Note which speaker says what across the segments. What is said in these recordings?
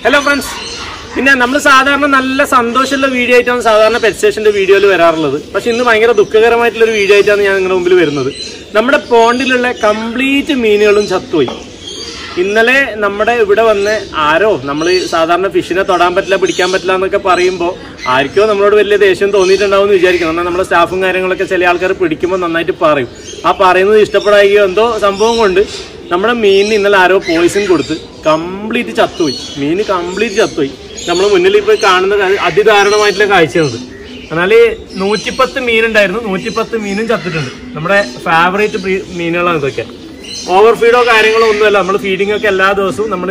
Speaker 1: hello friends പിന്നെ നമ്മൾ സാധാരണ നല്ല സന്തോഷമുള്ള വീഡിയോ ആയിട്ടാണ് സാധാരണ പെറ്റ് സ്റ്റേഷന്റെ വീഡിയോയിൽ വരാറുള്ളത് പക്ഷെ ഇന്ന് ഭയങ്കര ദുഃഖകരമായിട്ടുള്ള ഒരു വീഡിയോ ആയിട്ടാണ് ഞാൻ നിങ്ങളുടെ മുമ്പിൽ വരുന്നത് നമ്മുടെ പോണ്ടിലുള്ള കംപ്ലീറ്റ് മീനുകളും ചത്തുപോയി ഇന്നലെ നമ്മുടെ ഇവിടെ വന്ന് ആരോ നമ്മൾ സാധാരണ ഫിഷിനെ തൊടാൻ പറ്റില്ല പിടിക്കാൻ പറ്റില്ല എന്നൊക്കെ പറയുമ്പോൾ ആർക്കോ നമ്മളോട് വലിയ ദേഷ്യം തോന്നിയിട്ടുണ്ടാവും എന്ന് വിചാരിക്കണം എന്നാൽ നമ്മുടെ സ്റ്റാഫും കാര്യങ്ങളൊക്കെ ചില ആൾക്കാർ പിടിക്കുമ്പോൾ നന്നായിട്ട് പറയും ആ പറയുന്നത് ഇഷ്ടപ്പെടായികയോ എന്തോ സംഭവം കൊണ്ട് നമ്മുടെ മീനിന് ഇന്നലെ ആരോ പോയിസൺ കൊടുത്ത് കംപ്ലീറ്റ് ചത്തുപോയി മീന് കംപ്ലീറ്റ് ചത്തുപോയി നമ്മൾ മുന്നിൽ ഇപ്പോൾ കാണുന്ന കാ- അതിദാരുണമായിട്ടുള്ള കാഴ്ചയാണത് എന്നാൽ നൂറ്റിപ്പത്ത് മീനുണ്ടായിരുന്നു നൂറ്റിപ്പത്ത് മീനും ചത്തിട്ടുണ്ട് നമ്മുടെ ഫേവറേറ്റ് മീനുകളാണ് ഇതൊക്കെ ഓവർ ഫീഡോ കാര്യങ്ങളോ ഒന്നുമല്ല നമ്മൾ ഫീഡിംഗ് ഒക്കെ എല്ലാ ദിവസവും നമ്മൾ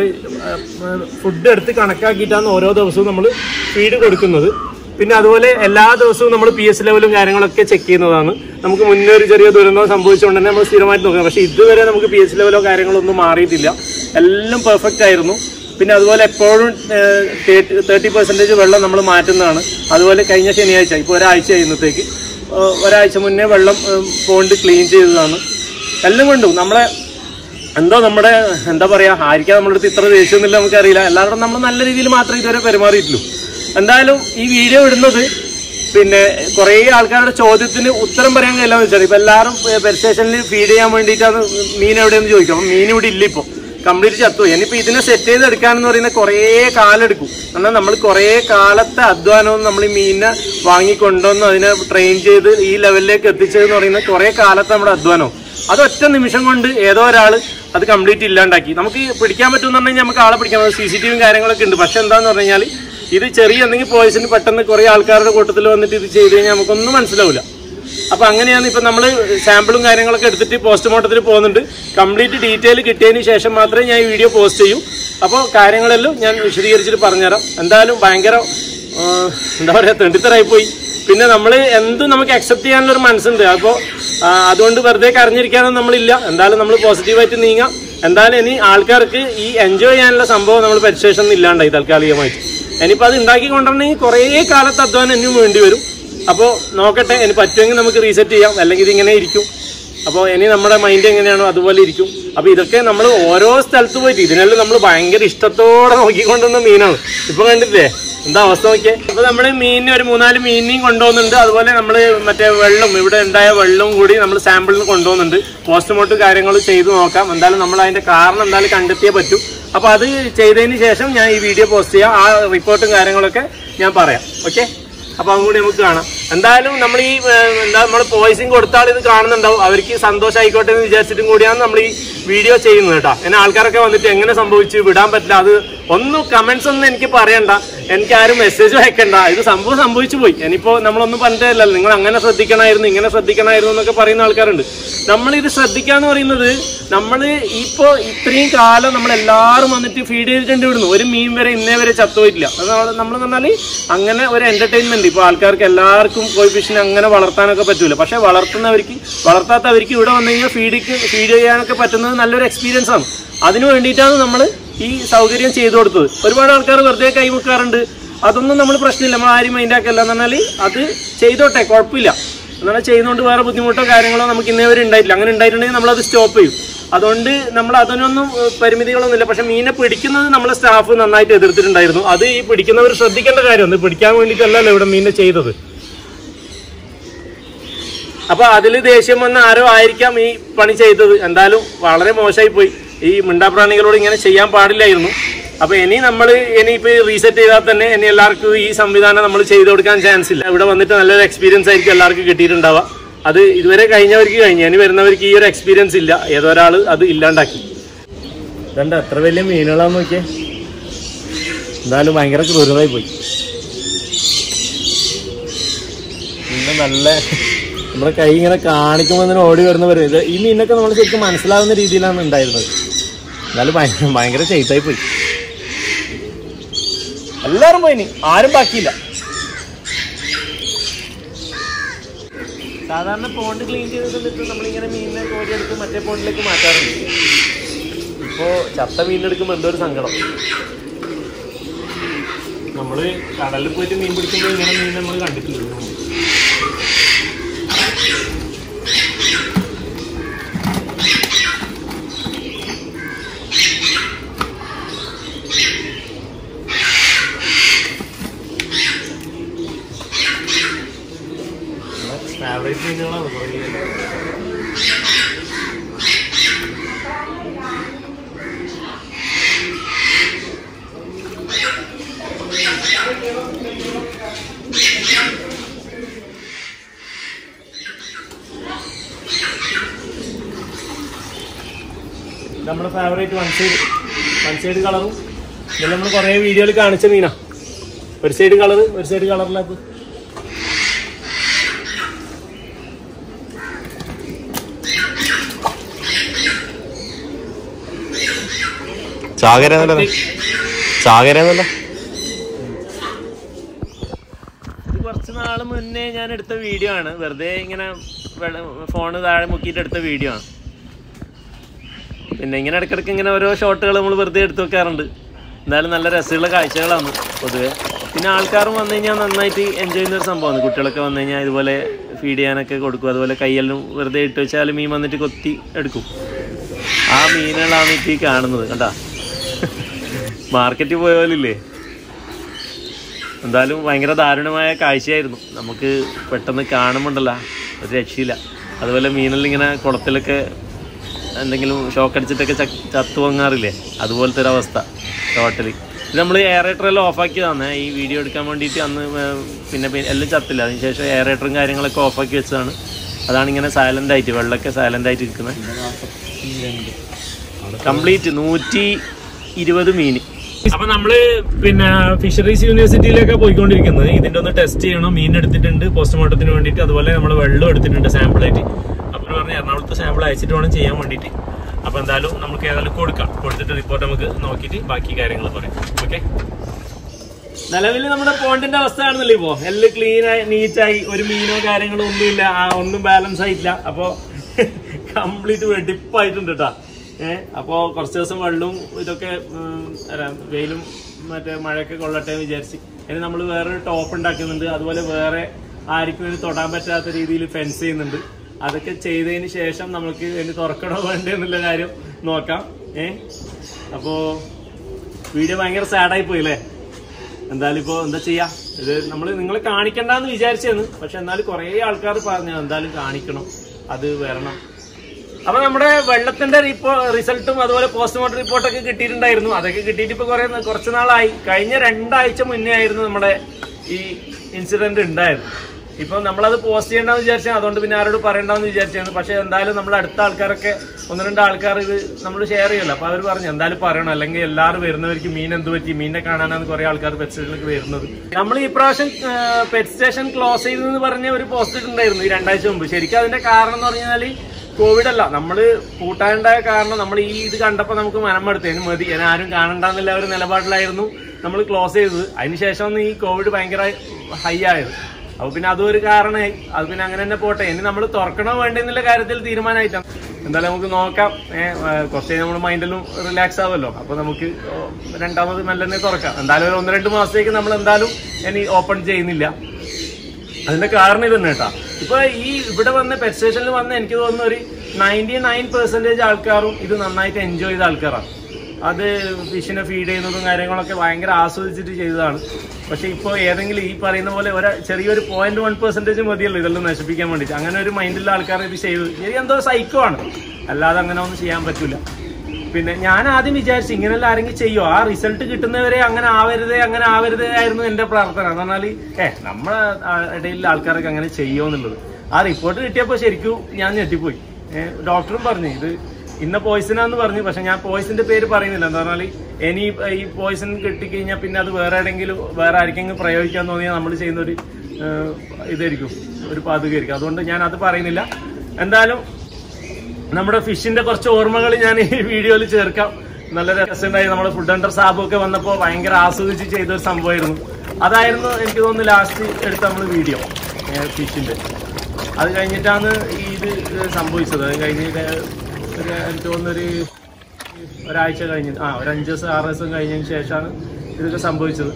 Speaker 1: ഫുഡ് എടുത്ത് കണക്കാക്കിയിട്ടാണ് ഓരോ ദിവസവും നമ്മൾ ഫീഡ് കൊടുക്കുന്നത് പിന്നെ അതുപോലെ എല്ലാ ദിവസവും നമ്മൾ പി എസ് ലെവലും കാര്യങ്ങളൊക്കെ ചെക്ക് ചെയ്യുന്നതാണ് നമുക്ക് മുന്നേ ഒരു ചെറിയ ദുരന്തം സംഭവിച്ചുകൊണ്ട് തന്നെ നമ്മൾ സ്ഥിരമായിട്ട് നോക്കുന്നത് പക്ഷേ ഇതുവരെ നമുക്ക് പി എസ് ലെവലോ കാര്യങ്ങളോ ഒന്നും മാറിയിട്ടില്ല എല്ലാം പെർഫെക്റ്റ് ആയിരുന്നു പിന്നെ അതുപോലെ എപ്പോഴും തേർട്ടി പെർസെൻറ്റേജ് വെള്ളം നമ്മൾ മാറ്റുന്നതാണ് അതുപോലെ കഴിഞ്ഞ ശനിയാഴ്ച ഇപ്പോൾ ഒരാഴ്ച കഴിയുന്നത്തേക്ക് ഏഹ് ഒരാഴ്ച മുന്നേ വെള്ളം ഏഹ് പോണ്ട് ക്ലീൻ ചെയ്തതാണ് എല്ലാം കൊണ്ടും നമ്മളെ എന്തോ നമ്മുടെ എന്താ പറയാ ആയിരിക്കാം നമ്മുടെ അടുത്ത് ഇത്ര ദേഷ്യമൊന്നുമില്ല നമുക്കറിയില്ല എല്ലാവരും നമ്മൾ നല്ല രീതിയിൽ മാത്രമേ ഇതുവരെ പെരുമാറിയിട്ടുള്ളൂ എന്തായാലും ഈ വീഡിയോ ഇടുന്നത് പിന്നെ കുറേ ആൾക്കാരുടെ ചോദ്യത്തിന് ഉത്തരം പറയാൻ കഴിയില്ലെന്ന് വെച്ചാൽ ഇപ്പൊ എല്ലാവരും പെർ സ്റ്റേഷനിൽ ഫീഡ് ചെയ്യാൻ വേണ്ടിയിട്ടാണ് മീൻ എവിടെയെന്ന് ചോദിക്കും അപ്പം മീൻ ഇവിടെ ഇല്ല ഇപ്പോൾ കംപ്ലീറ്റ് ചത്തുപോയി ഇനിയിപ്പോൾ ഇതിനെ സെറ്റ് ചെയ്ത് എടുക്കാനെന്ന് പറയുന്ന കുറേ കാലം എടുക്കും എന്നാൽ നമ്മൾ കുറേ കാലത്തെ അധ്വാനവും നമ്മൾ ഈ മീനിനെ വാങ്ങിക്കൊണ്ടുവന്ന് അതിനെ ട്രെയിൻ ചെയ്ത് ഈ ലെവലിലേക്ക് എത്തിച്ചതെന്ന് പറയുന്ന കുറേ കാലത്തെ നമ്മുടെ അധ്വാനവും അത് ഒറ്റ നിമിഷം കൊണ്ട് ഏതോ ഒരാൾ അത് കംപ്ലീറ്റ് ഇല്ലാണ്ടാക്കി നമുക്ക് ഈ പിടിക്കാൻ പറ്റുമെന്ന് പറഞ്ഞു കഴിഞ്ഞാൽ നമുക്ക് ആളെ പിടിക്കാൻ സി സി ടി വിയും കാര്യങ്ങളൊക്കെ ഉണ്ട് പക്ഷെ എന്താന്ന് പറഞ്ഞു കഴിഞ്ഞാൽ ഇത് ചെറിയ എന്തെങ്കിലും പോയിസിന് പെട്ടെന്ന് കുറേ ആൾക്കാരുടെ കൂട്ടത്തിൽ വന്നിട്ട് ഇത് ചെയ്ത് കഴിഞ്ഞാൽ നമുക്കൊന്നും മനസ്സിലാവില്ല അപ്പൊ അങ്ങനെയാണ് ഇപ്പൊ നമ്മൾ സാമ്പിളും കാര്യങ്ങളൊക്കെ എടുത്തിട്ട് പോസ്റ്റ്മോർട്ടത്തിൽ പോകുന്നുണ്ട് കംപ്ലീറ്റ് ഡീറ്റെയിൽ കിട്ടിയതിന് ശേഷം മാത്രമേ ഞാൻ ഈ വീഡിയോ പോസ്റ്റ് ചെയ്യൂ അപ്പോൾ കാര്യങ്ങളെല്ലാം ഞാൻ വിശദീകരിച്ചിട്ട് പറഞ്ഞുതരാം എന്തായാലും ഭയങ്കര ആ, എന്താ പറയുക തെണ്ടിത്തരായി പോയി പിന്നെ നമ്മൾ എന്തും നമുക്ക് അക്സെപ്റ്റ് ചെയ്യാനുള്ള ഒരു മനസ്സുണ്ട് അപ്പോൾ അതുകൊണ്ട് വെറുതെ കരഞ്ഞിരിക്കാനൊന്നും നമ്മളില്ല എന്തായാലും നമ്മൾ പോസിറ്റീവായിട്ട് നീങ്ങാം എന്തായാലും ഇനി ആൾക്കാർക്ക് ഈ എൻജോയ് ചെയ്യാനുള്ള സംഭവം നമ്മൾ പരിശേഷം ഇല്ലാണ്ടായി താൽക്കാലികമായിട്ട് ഇനിയിപ്പോൾ അത് ഉണ്ടാക്കി കൊണ്ടുവരണമെങ്കിൽ കുറേ കാലത്ത് അധ്വാനം ഇനിയും വേണ്ടി വരും അപ്പോൾ നോക്കട്ടെ ഇനി പറ്റുമെങ്കിൽ നമുക്ക് റീസെറ്റ് ചെയ്യാം അല്ലെങ്കിൽ ഇതിങ്ങനെ ഇരിക്കും അപ്പോൾ ഇനി നമ്മുടെ മൈൻഡ് എങ്ങനെയാണോ അതുപോലെ ഇരിക്കും അപ്പോൾ ഇതൊക്കെ നമ്മൾ ഓരോ സ്ഥലത്ത് പോയിട്ട് ഇതിനെല്ലാം നമ്മൾ ഭയങ്കര ഇഷ്ടത്തോടെ നോക്കിക്കൊണ്ടുവന്ന മീനാണ് ഇപ്പൊ കണ്ടില്ലേ എന്താ അവസ്ഥ നോക്കിയേ അപ്പൊ നമ്മൾ മീനിനെ ഒരു മൂന്നാല് മീനിനെയും കൊണ്ടുപോകുന്നുണ്ട് അതുപോലെ നമ്മൾ മറ്റേ വെള്ളം ഇവിടെ ഉണ്ടായ വെള്ളവും കൂടി നമ്മൾ സാമ്പിളിന് കൊണ്ടുപോകുന്നുണ്ട് പോസ്റ്റ്മോർട്ടം കാര്യങ്ങൾ ചെയ്തു നോക്കാം എന്തായാലും നമ്മൾ അതിന്റെ കാരണം എന്തായാലും കണ്ടെത്തിയേ പറ്റൂ അപ്പൊ അത് ചെയ്തതിന് ശേഷം ഞാൻ ഈ വീഡിയോ പോസ്റ്റ് ചെയ്യാം ആ റിപ്പോർട്ടും കാര്യങ്ങളൊക്കെ ഞാൻ പറയാം ഓക്കെ അപ്പൊ അതും കൂടി നമുക്ക് കാണാം എന്തായാലും നമ്മൾ ഈ ഏഹ്, എന്താ നമ്മൾ പോയിസിങ് കൊടുത്താൽ ഇത് കാണുന്നുണ്ടാവും അവർക്ക് സന്തോഷമായിക്കോട്ടെ എന്ന് വിചാരിച്ചിട്ടും കൂടിയാണ് നമ്മൾ ഈ വീഡിയോ ചെയ്യുന്നത് കേട്ടോ എന്നെ ആൾക്കാരൊക്കെ വന്നിട്ട് എങ്ങനെ സംഭവിച്ചു വിടാൻ പറ്റില്ല അത് ഒന്നും കമന്റ്സ് ഒന്നും എനിക്ക് പറയണ്ട എനിക്ക് ആരും മെസ്സേജ് അയക്കണ്ട ഇത് സംഭവം സംഭവിച്ചു പോയി ഇനിയിപ്പോ നമ്മളൊന്നും പറഞ്ഞിട്ടില്ലല്ലോ നിങ്ങൾ അങ്ങനെ ശ്രദ്ധിക്കണമായിരുന്നു ഇങ്ങനെ ശ്രദ്ധിക്കണമായിരുന്നു എന്നൊക്കെ പറയുന്ന ആൾക്കാരുണ്ട് നമ്മൾ ഇത് ശ്രദ്ധിക്കാന്ന് പറയുന്നത് നമ്മൾ ഇപ്പോ ഇത്രയും കാലം നമ്മൾ എല്ലാവരും വന്നിട്ട് ഫീഡ് ചെയ്തിട്ടുണ്ട് ഇവിടുന്ന് ഒരു മീൻ വരെ ഇന്നേ വരെ ചത്തുപോയിട്ടില്ല അത് നമ്മൾ പറഞ്ഞാൽ അങ്ങനെ ഒരു എന്റർടൈൻമെന്റ് ഇപ്പൊ ആൾക്കാർക്ക് എല്ലാവർക്കും കോഴി ഫിഷിനെ അങ്ങനെ വളർത്താനൊക്കെ പറ്റൂല പക്ഷെ വളർത്തുന്നവർക്ക് വളർത്താത്തവർക്ക് ഇവിടെ വന്നു കഴിഞ്ഞാൽ ഫീഡിക്ക് ഫീഡ് ചെയ്യാനൊക്കെ പറ്റുന്നത് നല്ലൊരു എക്സ്പീരിയൻസ് ആണ് അതിന് വേണ്ടിയിട്ടാണ് നമ്മൾ ഈ സൗകര്യം ചെയ്തു കൊടുത്തത് ഒരുപാട് ആൾക്കാർ വെറുതെ കൈമുക്കാറുണ്ട് അതൊന്നും നമ്മൾ പ്രശ്നമില്ല നമ്മൾ ആരും മൈൻഡാക്കല്ല എന്ന് പറഞ്ഞാൽ അത് ചെയ്തോട്ടെ കുഴപ്പമില്ല എന്നാൽ ചെയ്യുന്നതുകൊണ്ട് വേറെ ബുദ്ധിമുട്ടോ കാര്യങ്ങളോ നമുക്ക് ഇന്നേ വരെ ഉണ്ടായിട്ടില്ല അങ്ങനെ ഉണ്ടായിട്ടുണ്ടെങ്കിൽ നമ്മൾ അത് സ്റ്റോപ്പ് ചെയ്യും അതുകൊണ്ട് നമ്മൾ അതിനൊന്നും ഏഹ്, പരിമിതികളൊന്നുമില്ല പക്ഷെ മീനെ പിടിക്കുന്നത് നമ്മളെ സ്റ്റാഫ് നന്നായിട്ട് എതിർത്തിട്ടുണ്ടായിരുന്നു അത് ഈ പിടിക്കുന്നവർ ശ്രദ്ധിക്കേണ്ട കാര്യമാണ് പിടിക്കാൻ വേണ്ടിയിട്ടല്ലല്ലോ ഇവിടെ മീനെ ചെയ്തത് അപ്പൊ അതിൽ ദേഷ്യം വന്ന ആരോ ആയിരിക്കാം ഈ പണി ചെയ്തത് എന്തായാലും വളരെ മോശമായി പോയി ഈ മിണ്ടാപ്രാണികളോട് ഇങ്ങനെ ചെയ്യാൻ പാടില്ലായിരുന്നു അപ്പൊ ഇനി നമ്മൾ ഇനി ഇപ്പൊ റീസെറ്റ് ചെയ്താൽ തന്നെ ഇനി എല്ലാവർക്കും ഈ സംവിധാനം നമ്മൾ ചെയ്തു കൊടുക്കാൻ ചാൻസ് ഇല്ല ഇവിടെ വന്നിട്ട് നല്ലൊരു എക്സ്പീരിയൻസ് ആയിരിക്കും എല്ലാവർക്കും കിട്ടിയിട്ടുണ്ടാവുക അത് ഇതുവരെ കഴിഞ്ഞവർക്ക് കഴിഞ്ഞു ഇനി വരുന്നവർക്ക് ഈ ഒരു എക്സ്പീരിയൻസ് ഇല്ല ഏതൊരാൾ അത് ഇല്ലാണ്ടാക്കി ഇതണ്ട എത്ര വലിയ മീനുകളാന്ന് നോക്കിയേ എന്തായാലും ഭയങ്കര ക്രൂരതായി പോയി പിന്നെ നല്ല നമ്മുടെ കൈ ഇങ്ങനെ കാണിക്കുമ്പോൾ തന്നെ ഓടി വരുന്നവർ ഇത് ഈ മീനൊക്കെ നമ്മൾ ശരിക്കും മനസ്സിലാവുന്ന രീതിയിലാണ് ഉണ്ടായിരുന്നത് എന്നാലും ഭയങ്കര ഭയങ്കര ചെയ്തായി പോയി എല്ലാവരും പോയിനി ആരും ബാക്കിയില്ല സാധാരണ പോണ്ട് ക്ലീൻ ചെയ്തിട്ട് നമ്മളിങ്ങനെ മീനിനെ കോരിയെടുത്ത് മറ്റേ പോണ്ടിലേക്ക് മാറ്റാറുണ്ട് ഇപ്പോ ചത്ത മീനെടുക്കുമ്പോൾ എന്തോ ഒരു സങ്കടം നമ്മള് കടലിൽ പോയിട്ട് മീൻ പിടിക്കുമ്പോൾ ഇങ്ങനെ മീൻ നമ്മൾ കണ്ടിട്ടില്ല ഫേവറേറ്റ് മീനുകളാണ് കുറേ നമ്മുടെ favourite one side one side കളറും ഇതിൽ നമ്മൾ കുറേ വീഡിയോയിൽ കാണിച്ച മീനാ ഒരു സൈഡ് കളർ ഒരു സൈഡ് കളറിലാപ്പ്
Speaker 2: ചാകര എന്നല്ല ചാകര എന്നല്ല
Speaker 1: ഇത് കുറച്ച് നാൾ മുന്നേ ഞാൻ എടുത്ത വീഡിയോ ആണ് വെറുതെ ഇങ്ങനെ ഫോണ് താഴെ മുക്കിയിട്ട് എടുത്ത വീഡിയോ ആണ് പിന്നെ ഇങ്ങനെ ഇടയ്ക്കിടയ്ക്ക് ഇങ്ങനെ ഓരോ ഷോട്ടുകൾ നമ്മൾ വെറുതെ എടുത്തു വെക്കാറുണ്ട് എന്തായാലും നല്ല രസമുള്ള കാഴ്ചകളാണ് പൊതുവെ പിന്നെ ആൾക്കാരും വന്നു കഴിഞ്ഞാൽ നന്നായിട്ട് എൻജോയ് ചെയ്യുന്ന ഒരു സംഭവമാണ് കുട്ടികളൊക്കെ വന്നു കഴിഞ്ഞാൽ ഇതുപോലെ ഫീഡ് ചെയ്യാനൊക്കെ കൊടുക്കും അതുപോലെ കൈയെല്ലാം വെറുതെ ഇട്ട് വെച്ചാൽ മീൻ വന്നിട്ട് കൊത്തി എടുക്കും ആ മീനുകളാണ് ഇപ്പോൾ ഈ കാണുന്നത് കണ്ടാ മാർക്കറ്റിൽ പോയ പോലില്ലേ എന്തായാലും ഭയങ്കര ദാരുണമായ കാഴ്ചയായിരുന്നു നമുക്ക് പെട്ടെന്ന് കാണുമ്പോണ്ടല്ല ഒരു രക്ഷയില്ല അതുപോലെ മീനെല്ലാം ഇങ്ങനെ കുളത്തിലൊക്കെ എന്തെങ്കിലും ഷോക്ക് അടിച്ചിട്ടൊക്കെ ച ചത്തു പൊങ്ങാറില്ലേ അതുപോലത്തെ ഒരു അവസ്ഥ ടോട്ടലി ഇത് നമ്മൾ എയറേറ്ററെല്ലാം ഓഫാക്കിയതാണ് ഈ വീഡിയോ എടുക്കാൻ വേണ്ടിയിട്ട് അന്ന് ഏർ പിന്നെ പി- എല്ലാം ചത്തില്ല അതിന് ശേഷം എയറേറ്ററും കാര്യങ്ങളൊക്കെ ഓഫാക്കി വെച്ചതാണ് അതാണ് ഇങ്ങനെ സൈലൻ്റ് ആയിട്ട് വെള്ളമൊക്കെ സൈലൻ്റ് ആയിട്ട് ഇരിക്കുന്നത് കംപ്ലീറ്റ് നൂറ്റി ഇരുപത് മീൻ അപ്പൊ നമ്മള് പിന്നെ ഫിഷറീസ് യൂണിവേഴ്സിറ്റിയിലൊക്കെ പോയിക്കൊണ്ടിരിക്കുന്നത് ഇതിന്റെ ഒന്ന് ടെസ്റ്റ് ചെയ്യണം മീൻ എടുത്തിട്ടുണ്ട് പോസ്റ്റ്മോർട്ടത്തിന് വേണ്ടിയിട്ട് അതുപോലെ നമ്മൾ വെള്ളം എടുത്തിട്ടുണ്ട് സാമ്പിൾ ആയിട്ട് അപ്പൊ പറഞ്ഞ എറണാകുളത്ത് സാമ്പിൾ അയച്ചിട്ട് വേണം ചെയ്യാൻ വേണ്ടിയിട്ട് അപ്പൊ എന്തായാലും നമുക്ക് ഏതായാലും കൊടുക്കാം കൊടുത്തിട്ട് റിപ്പോർട്ട് നമുക്ക് നോക്കിയിട്ട് ബാക്കി കാര്യങ്ങൾ പറയാം ഓക്കെ നിലവിൽ നമ്മുടെ പോണ്ടിന്റെ അവസ്ഥ ആണെന്നല്ലേ ഇപ്പോ എല്ലാം ക്ലീൻ ആയി നീറ്റായി ഒരു മീനോ കാര്യങ്ങളോ ഒന്നുമില്ല ആ ഒന്നും ബാലൻസ് ആയിട്ടില്ല അപ്പോ കംപ്ലീറ്റ് വെടിപ്പായിട്ടുണ്ട് കേട്ടാ ഏഹ് അപ്പോ കുറച്ച് ദിവസം വെള്ളവും ഇതൊക്കെ ഉം, അല്ല, വെയിലും മറ്റേ മഴയൊക്കെ കൊള്ളട്ടെ എന്ന് വിചാരിച്ച് ഇനി നമ്മൾ വേറൊരു ടോപ്പ് ഉണ്ടാക്കുന്നുണ്ട് അതുപോലെ വേറെ ആർക്കും ഇനി തൊടാൻ പറ്റാത്ത രീതിയിൽ ഫെൻസ് ചെയ്യുന്നുണ്ട് അതൊക്കെ ചെയ്തതിന് ശേഷം നമുക്ക് ഇനി തുറക്കണോ വേണ്ടേ എന്നുള്ള കാര്യം നോക്കാം ഏഹ് അപ്പോ വീഡിയോ ഭയങ്കര സാഡായി പോയില്ലേ എന്തായാലും ഇപ്പോ എന്താ ചെയ്യാ ഇത് നമ്മൾ നിങ്ങളെ കാണിക്കണ്ടെന്ന് വിചാരിച്ചെന്ന് പക്ഷെ എന്നാലും കുറെ ആൾക്കാർ പറഞ്ഞു എന്തായാലും കാണിക്കണം അത് വരണം അപ്പൊ നമ്മുടെ വെള്ളത്തിന്റെ റിപ്പോ റിസൾട്ടും അതുപോലെ പോസ്റ്റ്മോർട്ടം റിപ്പോർട്ടൊക്കെ കിട്ടിയിട്ടുണ്ടായിരുന്നു അതൊക്കെ കിട്ടിയിട്ട് ഇപ്പൊ കുറെ കുറച്ച് നാളായി കഴിഞ്ഞ രണ്ടാഴ്ച മുന്നേ ആയിരുന്നു നമ്മുടെ ഈ ഇൻസിഡന്റ് ഉണ്ടായത് ഇപ്പൊ നമ്മളത് പോസ്റ്റ് ചെയ്യണ്ടെന്ന് വിചാരിച്ചാൽ അതുകൊണ്ട് പിന്നെ ആരോട് പറയണ്ടെന്ന് വിചാരിച്ചാണ് പക്ഷെ എന്തായാലും നമ്മൾ അടുത്ത ആൾക്കാരൊക്കെ ഒന്ന് രണ്ട് ആൾക്കാർ ഇത് നമ്മൾ ഷെയർ ചെയ്യല്ലോ അപ്പൊ അവർ പറഞ്ഞു എന്തായാലും പറയണം അല്ലെങ്കിൽ എല്ലാവരും വരുന്നവർക്ക് മീൻ എന്ത് പറ്റി മീനിനെ കാണാനാണ് കുറെ ആൾക്കാർ പെറ്റ് സ്റ്റേഷനിലേക്ക് വരുന്നത് നമ്മൾ ഈ പ്രാവശ്യം പെറ്റ് സ്റ്റേഷൻ ക്ലോസ് ചെയ്തെന്ന് പറഞ്ഞ ഒരു പോസ്റ്റ് ഇട്ടുണ്ടായിരുന്നു ഈ രണ്ടാഴ്ച മുമ്പ് ശരിക്കും അതിന്റെ കാരണം എന്ന് പറഞ്ഞാൽ കോവിഡ് അല്ല നമ്മള് പൂട്ടാനുണ്ടായ കാരണം നമ്മൾ ഈ ഇത് കണ്ടപ്പോൾ നമുക്ക് മനമെടുത്തേന് മതി ഞാൻ ആരും കാണണ്ടെന്നുള്ള ഒരു നിലപാടിലായിരുന്നു നമ്മൾ ക്ലോസ് ചെയ്തത് അതിനുശേഷം ഈ കോവിഡ് ഭയങ്കര ഹൈ ആയത് അപ്പൊ പിന്നെ അതും ഒരു കാരണമായി അത് പിന്നെ അങ്ങനെ തന്നെ പോട്ടെ ഇനി നമ്മൾ തുറക്കണോ വേണ്ടെന്നുള്ള കാര്യത്തിൽ തീരുമാനമായിട്ടാണ് എന്തായാലും നമുക്ക് നോക്കാം ഏഹ് കുറച്ച് നമ്മൾ മൈൻഡിലും റിലാക്സ് ആവുമല്ലോ അപ്പൊ നമുക്ക് രണ്ടാമത് മെല്ലെ തന്നെ തുറക്കാം എന്തായാലും ഒരു ഒന്ന് രണ്ട് മാസത്തേക്ക് നമ്മൾ എന്തായാലും ഇനി ഓപ്പൺ ചെയ്യുന്നില്ല അതിന്റെ കാരണം ഇത് തന്നെ കേട്ടാ ഇപ്പൊ ഈ ഇവിടെ വന്ന പെറ്റ് സ്റ്റേഷനിൽ വന്ന എനിക്ക് തോന്നുന്ന ഒരു നയൻറ്റി നയൻ പെർസെന്റേജ് ആൾക്കാരും ഇത് നന്നായിട്ട് എൻജോയ് ചെയ്ത ആൾക്കാരാണ് അത് ഫിഷിനെ ഫീഡ് ചെയ്യുന്നതും കാര്യങ്ങളൊക്കെ ഭയങ്കര ആസ്വദിച്ചിട്ട് ചെയ്തതാണ് പക്ഷെ ഇപ്പോൾ ഏതെങ്കിലും ഈ പറയുന്ന പോലെ ഒരു ചെറിയൊരു പോയിന്റ് വൺ പെർസെന്റേജ് മതിയല്ലോ ഇതെല്ലാം നശിപ്പിക്കാൻ വേണ്ടിയിട്ട് അങ്ങനെ ഒരു മൈൻഡിലുള്ള ആൾക്കാർ ഇത് ചെയ്തു ശരി എന്തോ സൈക്കോ ആണ് അല്ലാതെ അങ്ങനെ ഒന്നും ചെയ്യാൻ പറ്റൂല പിന്നെ ഞാൻ ആദ്യം വിചാരിച്ചു ഇങ്ങനെല്ലാം ആരെങ്കിലും ചെയ്യോ ആ റിസൾട്ട് കിട്ടുന്നവരെ അങ്ങനെ ആവരുതേ അങ്ങനെ ആവരുതേ ആയിരുന്നു എന്റെ പ്രാർത്ഥന എന്ന് പറഞ്ഞാൽ ഏ നമ്മളെ ആ, ഇടയിലുള്ള ആൾക്കാരൊക്കെ അങ്ങനെ ചെയ്യോ എന്നുള്ളത് ആ റിപ്പോർട്ട് കിട്ടിയപ്പോൾ ശരിക്കും ഞാൻ ഞെട്ടിപ്പോയി ഏഹ് ഡോക്ടറും പറഞ്ഞു ഇത് ഇന്ന പോയിസനാന്ന് പറഞ്ഞു പക്ഷെ ഞാൻ പോയിസന്റെ പേര് പറയുന്നില്ല എന്താ പറഞ്ഞാൽ ഇനി ഈ പോയിസൺ കിട്ടിക്കഴിഞ്ഞാൽ പിന്നെ അത് വേറെ എവിടെയെങ്കിലും വേറെ ആർക്കെങ്കിലും പ്രയോഗിക്കാൻ തോന്നിയാൽ നമ്മൾ ചെയ്യുന്ന ഒരു ഏഹ്, ഇതായിരിക്കും ഒരു പതുകായിരിക്കും അതുകൊണ്ട് ഞാൻ അത് പറയുന്നില്ല എന്തായാലും നമ്മുടെ ഫിഷിന്റെ കുറച്ച് ഓർമ്മകൾ ഞാൻ ഈ വീഡിയോയിൽ ചേർക്കാം നല്ല രസമുണ്ടായി നമ്മുടെ ഫുഡ് അണ്ടർ സാബും ഒക്കെ വന്നപ്പോൾ ഭയങ്കര ആസ്വദിച്ച് ചെയ്ത ഒരു സംഭവമായിരുന്നു അതായിരുന്നു എനിക്ക് തോന്നുന്നു ലാസ്റ്റ് എടുത്ത നമ്മൾ വീഡിയോ ഫിഷിന്റെ അത് കഴിഞ്ഞിട്ടാണ് ഈ ഇത് സംഭവിച്ചത് അത് കഴിഞ്ഞിട്ട് ഒരു എനിക്ക് തോന്നുന്നൊരു ഒരാഴ്ച കഴിഞ്ഞ് ആ ഒരു അഞ്ച് ദിവസം ആറ് ദിവസം കഴിഞ്ഞതിന് ശേഷമാണ് ഇതൊക്കെ സംഭവിച്ചത്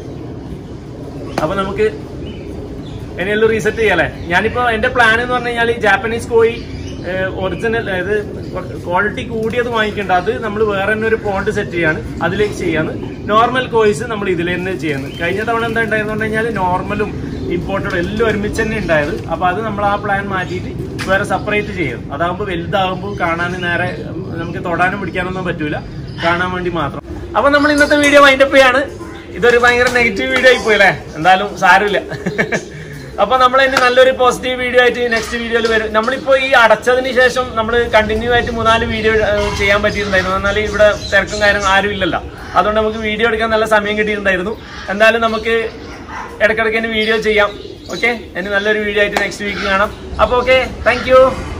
Speaker 1: അപ്പൊ നമുക്ക് ഇനിയെല്ലാം റീസെറ്റ് ചെയ്യാല്ലേ ഞാനിപ്പോ എന്റെ പ്ലാൻ എന്ന് പറഞ്ഞു കഴിഞ്ഞാൽ ഈ ജാപ്പനീസ് കോഴി ഒറിജിനൽ അതായത് ക്വാളിറ്റി കൂടിയത് വാങ്ങിക്കേണ്ട അത് നമ്മൾ വേറെ തന്നെ ഒരു പോണ്ട് സെറ്റ് ചെയ്യാണ് അതിലേക്ക് ചെയ്യാണ് നോർമൽ കോഴ്സ് നമ്മൾ ഇതിൽ തന്നെ ചെയ്യുന്നത് കഴിഞ്ഞ തവണ എന്താ ഉണ്ടായിരുന്നു കഴിഞ്ഞാൽ നോർമലും ഇമ്പോർട്ടഡ് എല്ലാം ഒരുമിച്ച് തന്നെ ഉണ്ടായത് അപ്പൊ അത് നമ്മൾ ആ പ്ലാൻ മാറ്റിയിട്ട് വേറെ സെപ്പറേറ്റ് ചെയ്യും അതാകുമ്പോൾ വലുതാകുമ്പോൾ കാണാൻ നേരെ ഉം, നമുക്ക് തൊടാനും പിടിക്കാനൊന്നും പറ്റൂല കാണാൻ വേണ്ടി മാത്രം അപ്പൊ നമ്മൾ ഇന്നത്തെ വീഡിയോ വൈൻഡപ്പ് ചെയ്യാണ് ഇതൊരു ഭയങ്കര നെഗറ്റീവ് വീഡിയോ ആയി പോയല്ലേ എന്തായാലും സാരമില്ല അപ്പൊ നമ്മൾ ഇനി നല്ലൊരു പോസിറ്റീവ് വീഡിയോ ആയിട്ട് നെക്സ്റ്റ് വീഡിയോയിൽ വരും നമ്മളിപ്പോ ഈ അടച്ചതിന് ശേഷം നമ്മൾ കണ്ടിന്യൂ ആയിട്ട് മൂന്നാല് വീഡിയോ ചെയ്യാൻ പറ്റിയിട്ടുണ്ടായിരുന്നു എന്നാൽ ഇവിടെ തിരക്കും കാര്യങ്ങളും ആരും ഇല്ലല്ലോ അതുകൊണ്ട് നമുക്ക് വീഡിയോ എടുക്കാൻ നല്ല സമയം കിട്ടിയിട്ടുണ്ടായിരുന്നു എന്തായാലും നമുക്ക് ഇടയ്ക്കിടയ്ക്ക് വീഡിയോ ചെയ്യാം ഓക്കെ ഇനി നല്ലൊരു വീഡിയോ ആയിട്ട് നെക്സ്റ്റ് വീക്ക് കാണാം അപ്പോൾ ഓക്കെ താങ്ക്